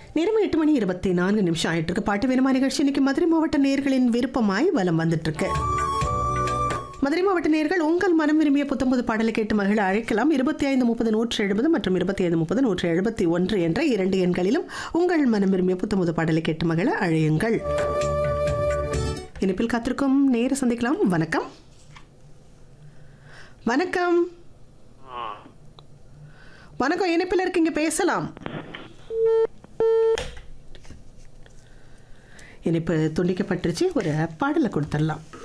நேரம் எட்டு மணி இருபத்தி நான்கு நிமிஷம் ஆயிட்டு இருக்கு பாட்டு வேணுமா நிகழ்ச்சி இன்னைக்கு மதுரை மாவட்ட நேர்களின் விருப்பமாய் வலம் வந்துட்டு இருக்கு மதுரை மாவட்ட நேர்கள் உங்கள் மனம் விரும்பிய புத்தம்பது பாடலை கேட்டு மகிழ அழைக்கலாம் இருபத்தி ஐந்து முப்பது நூற்று எழுபது மற்றும் இருபத்தி ஐந்து முப்பது நூற்று எழுபத்தி ஒன்று என்ற இரண்டு எண்களிலும் உங்கள் மனம் விரும்பிய புத்தம்பது பாடலை கேட்டு மகிழ அழையுங்கள் இனிப்பில் காத்திருக்கும் நேர சந்திக்கலாம் வணக்கம் வணக்கம் வணக்கம் இணைப்பில் இருக்கீங்க பேசலாம் இனிப்பு துண்டிக்கப்பட்டுருச்சு ஒரு பாடலை கொடுத்துடலாம்